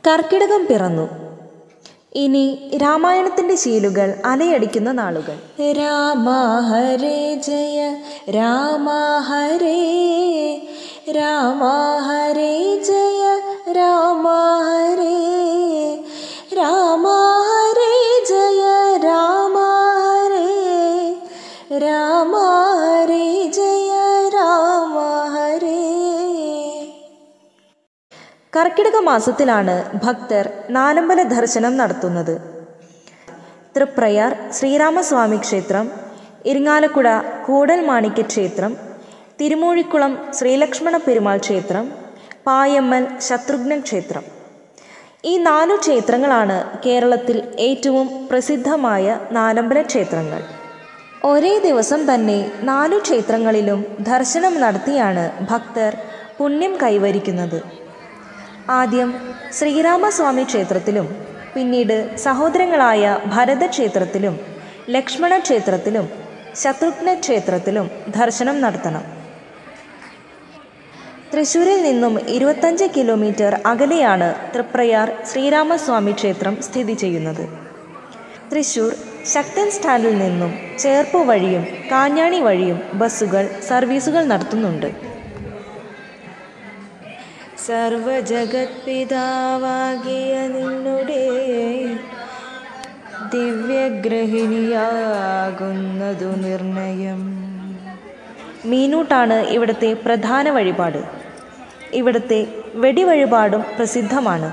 കർക്കിടകം പിറന്നു ഇനി രാമായണത്തിന്റെ ശീലുകൾ അലയടിക്കുന്ന നാളുകൾ രാമ ഹരേ ജയ രാമ ഹരേ രാമ ഹരേ ജയ രാമ ഹരേ രാമ ഹരേ ജയ രാമ ഹരേ രാമ ഹരേ ജയ രാമ ഹരേ കർക്കിടക മാസത്തിലാണ് ഭക്തർ നാലമ്പല ദർശനം നടത്തുന്നത് തൃപ്രയാർ ശ്രീരാമസ്വാമി ക്ഷേത്രം ഇരിങ്ങാലക്കുട കൂടൽ മാണിക്യ ക്ഷേത്രം തിരുമൂഴിക്കുളം ശ്രീലക്ഷ്മണ പെരുമാൾ ക്ഷേത്രം പായമ്മൽ ശത്രുഘ്ന ക്ഷേത്രം ഈ നാലു ക്ഷേത്രങ്ങളാണ് കേരളത്തിൽ ഏറ്റവും പ്രസിദ്ധമായ നാലമ്പല ക്ഷേത്രങ്ങൾ ഒരേ ദിവസം തന്നെ നാലു ക്ഷേത്രങ്ങളിലും ദർശനം നടത്തിയാണ് ഭക്തർ പുണ്യം കൈവരിക്കുന്നത് ആദ്യം ശ്രീരാമസ്വാമി ക്ഷേത്രത്തിലും പിന്നീട് സഹോദരങ്ങളായ ഭരത ക്ഷേത്രത്തിലും ലക്ഷ്മണ ക്ഷേത്രത്തിലും ശത്രുഘ്ന ക്ഷേത്രത്തിലും ദർശനം നടത്തണം തൃശ്ശൂരിൽ നിന്നും ഇരുപത്തഞ്ച് കിലോമീറ്റർ അകലെയാണ് തൃപ്രയാർ ശ്രീരാമസ്വാമി ക്ഷേത്രം സ്ഥിതി ചെയ്യുന്നത് തൃശൂർ ശക്തൻ സ്റ്റാൻഡിൽ നിന്നും ചേർപ്പ് വഴിയും കാഞ്ഞാണി വഴിയും ബസ്സുകൾ സർവീസുകൾ നടത്തുന്നുണ്ട് സർവജഗത്പിതാവാകിയ നിന്നുടെ ദിവ്യഗ്രഹിണിയാകുന്നതു നിർണയം മീനൂട്ടാണ് ഇവിടുത്തെ പ്രധാന വഴിപാട് ഇവിടുത്തെ വെടിവഴിപാടും പ്രസിദ്ധമാണ്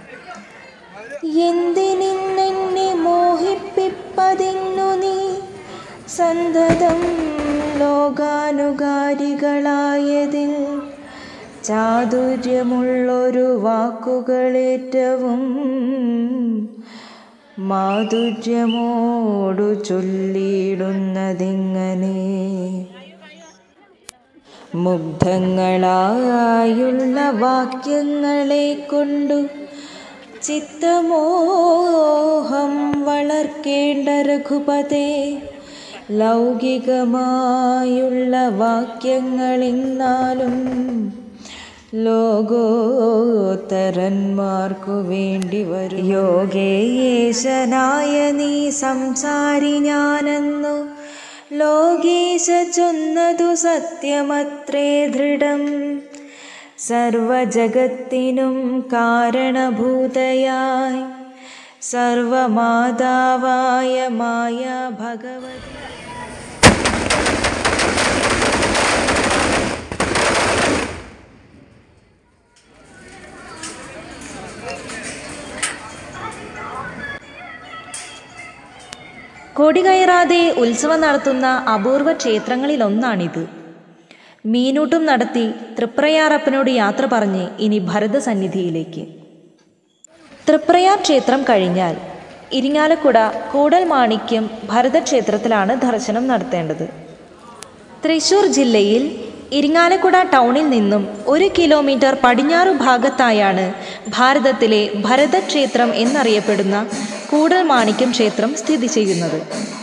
എന്തിനിന്നെ മോഹിപ്പിപ്പതിന്നു നീ സന്തതം ലോകാനുകാരികളായതിൽ ചാതുര്യമുള്ളൊരു വാക്കുകളേറ്റവും മാധുര്യമോടു ചൊല്ലിയിടുന്നതിങ്ങനെ മുഗ്ധങ്ങളായുള്ള വാക്യങ്ങളെ കൊണ്ടു ചിത്തമോഹം വളർക്കേണ്ട രഘുപതേ ലൗകികമായുള്ള വാക്യങ്ങളിന്നാലും ലോകോത്തരന്മാർക്കു വേണ്ടി വരും യോഗേശനായ നീ സംസാരി ഞാനെന്നു ലോകേശ ചൊന്നതു സത്യമത്രേ ദൃഢം സർവജഗത്തിനും കാരണഭൂതയായി സർവമാതാവായ മായ ഭഗവതി കൊടികയറാതെ ഉത്സവം നടത്തുന്ന അപൂർവ ക്ഷേത്രങ്ങളിലൊന്നാണിത് മീനൂട്ടും നടത്തി തൃപ്രയാറപ്പനോട് യാത്ര പറഞ്ഞ് ഇനി ഭരതസന്നിധിയിലേക്ക് തൃപ്രയാർ ക്ഷേത്രം കഴിഞ്ഞാൽ ഇരിങ്ങാലക്കുട കൂടൽ മാണിക്യം ഭരതക്ഷേത്രത്തിലാണ് ദർശനം നടത്തേണ്ടത് തൃശൂർ ജില്ലയിൽ ഇരിങ്ങാലക്കുട ടൗണിൽ നിന്നും ഒരു കിലോമീറ്റർ പടിഞ്ഞാറു ഭാഗത്തായാണ് ഭാരതത്തിലെ ഭരതക്ഷേത്രം എന്നറിയപ്പെടുന്ന കൂടൽ മാണിക്യം ക്ഷേത്രം സ്ഥിതി ചെയ്യുന്നത്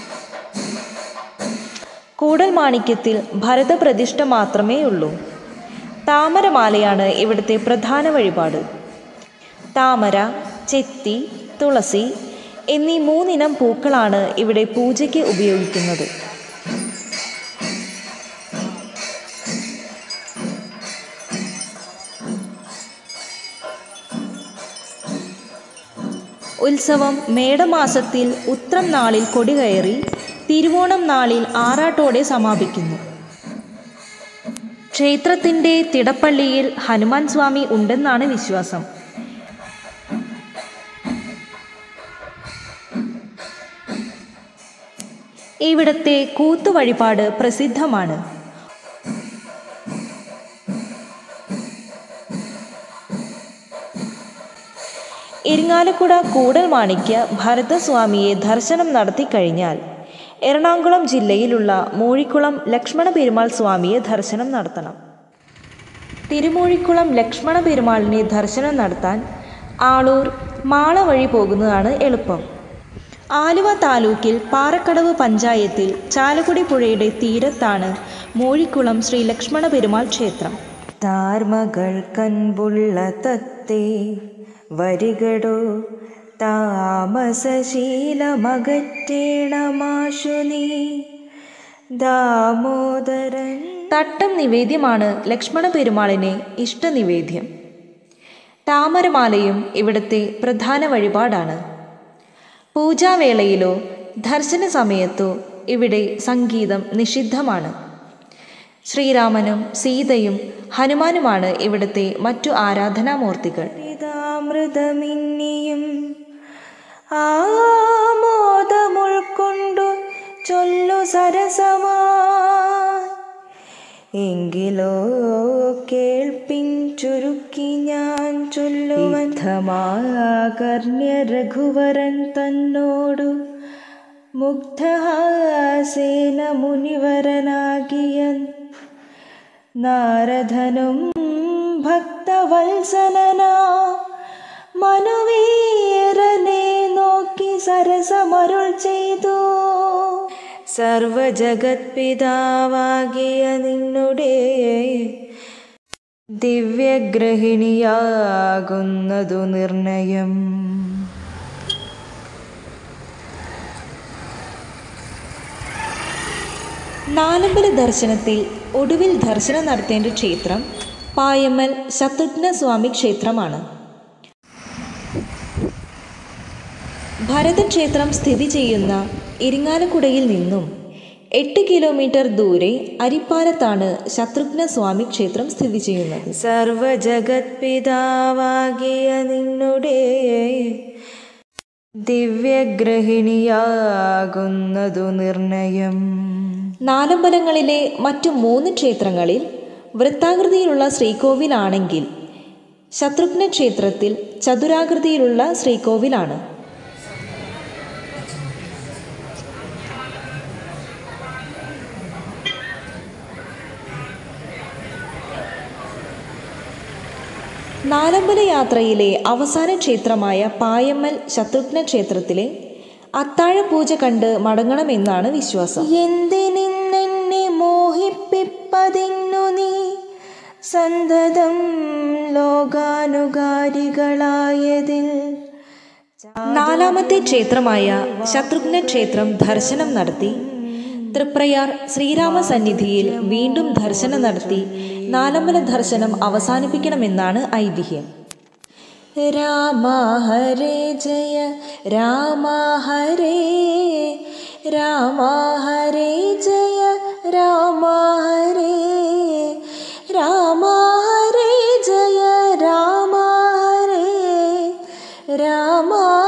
കൂടൽ മാണിക്യത്തിൽ ഭരതപ്രതിഷ്ഠ മാത്രമേ ഉള്ളൂ താമരമാലയാണ് ഇവിടുത്തെ പ്രധാന വഴിപാട് താമര ചെത്തി തുളസി എന്നീ മൂന്നിനം പൂക്കളാണ് ഇവിടെ പൂജയ്ക്ക് ഉപയോഗിക്കുന്നത് ഉത്സവം മേടമാസത്തിൽ ഉത്രം നാളിൽ കൊടികയറി തിരുവോണം നാളിൽ ആറാട്ടോടെ സമാപിക്കുന്നു ക്ഷേത്രത്തിൻ്റെ തിടപ്പള്ളിയിൽ ഹനുമാൻ സ്വാമി ഉണ്ടെന്നാണ് വിശ്വാസം ഇവിടത്തെ കൂത്തുവഴിപാട് പ്രസിദ്ധമാണ് ഇരിങ്ങാലക്കുട കൂടൽ മാണിക്യ ഭരതസ്വാമിയെ ദർശനം നടത്തിക്കഴിഞ്ഞാൽ എറണാകുളം ജില്ലയിലുള്ള മൂഴിക്കുളം ലക്ഷ്മണ പെരുമാൾ സ്വാമിയെ ദർശനം നടത്തണം തിരുമൂഴിക്കുളം ലക്ഷ്മണ പെരുമാളിനെ ദർശനം നടത്താൻ ആളൂർ മാള വഴി പോകുന്നതാണ് എളുപ്പം ആലുവ താലൂക്കിൽ പാറക്കടവ് പഞ്ചായത്തിൽ ചാലക്കുടി പുഴയുടെ തീരത്താണ് മൂഴിക്കുളം ശ്രീ ലക്ഷ്മണ പെരുമാൾ ക്ഷേത്രം താർമകൾ കൻപുള്ള തത്തേ വരികടോ താമസശീലമകറ്റേണമാശു നീ ദാമോദരൻ തട്ടം നിവേദ്യമാണ് ലക്ഷ്മണ പെരുമാളിന് ഇഷ്ടനിവേദ്യം താമരമാലയും ഇവിടുത്തെ പ്രധാന വഴിപാടാണ് പൂജാവേളയിലോ ദർശന സമയത്തോ ഇവിടെ സംഗീതം നിഷിദ്ധമാണ് ശ്രീരാമനും സീതയും ഹനുമാനുമാണ് ഇവിടുത്തെ മറ്റു ആരാധനാമൂർത്തികൾ അമൃതമിന്നിയും ആമോദമുൾക്കൊണ്ടു ചൊല്ലു സരസമാ എങ്കിലോ കേൾപ്പിൻ ചുരുക്കി ഞാൻ ചൊല്ലുവന്ധമാകർണ്യ രഘുവരൻ തന്നോടു മുഗ്ധഹാസേന മുനിവരനാകിയ നാരദനും ഭക്തവത്സലനാ മനുവീരനെ നോക്കി സരസമരുൾ ചെയ്തു സർവജഗത്പിതാവാകിയ നിന്നുടെ ദിവ്യഗ്രഹിണിയാകുന്നതു നിർണയം നാലമ്പല ദർശനത്തിൽ ഒടുവിൽ ദർശനം നടത്തേണ്ട ക്ഷേത്രം പായമ്മൽ ശത്രുഘ്ന സ്വാമി ക്ഷേത്രമാണ് ഭരതക്ഷേത്രം സ്ഥിതി ചെയ്യുന്ന ഇരിങ്ങാലക്കുടയിൽ നിന്നും എട്ട് കിലോമീറ്റർ ദൂരെ അരിപ്പാലത്താണ് ശത്രുഘ്ന സ്വാമി ക്ഷേത്രം സ്ഥിതി ചെയ്യുന്നത് സർവജഗത്പിതാവാകിയ നിന്നുടെ ദിവ്യഗ്രഹിണിയാകുന്നതു നിർണയം നാലമ്പലങ്ങളിലെ മറ്റു മൂന്ന് ക്ഷേത്രങ്ങളിൽ വൃത്താകൃതിയിലുള്ള ശ്രീകോവിലാണെങ്കിൽ ശത്രുഘ്ന ക്ഷേത്രത്തിൽ ചതുരാകൃതിയിലുള്ള ശ്രീകോവിലാണ് നാലമ്പല യാത്രയിലെ അവസാന ക്ഷേത്രമായ പായമ്മൽ ശത്രുഘ്ന ക്ഷേത്രത്തിലെ അത്താഴ പൂജ കണ്ട് മടങ്ങണമെന്നാണ് വിശ്വാസം എന്തിനിന്നെ മോഹിപ്പിപ്പതിന്നു നീ സന്തതം ലോകാനുകാരികളായതിൽ നാലാമത്തെ ക്ഷേത്രമായ ശത്രുഘ്ന ക്ഷേത്രം ദർശനം നടത്തി തൃപ്രയാർ ശ്രീരാമ സന്നിധിയിൽ വീണ്ടും ദർശനം നടത്തി നാലമ്പല ദർശനം അവസാനിപ്പിക്കണമെന്നാണ് ഐതിഹ്യം രാമ ഹരേ ജയ രാമ ഹരേ രാമ ഹരേ ജയ രാമ ഹരേ രാമ ഹരേ ജയ രാമ ഹരേ രാമ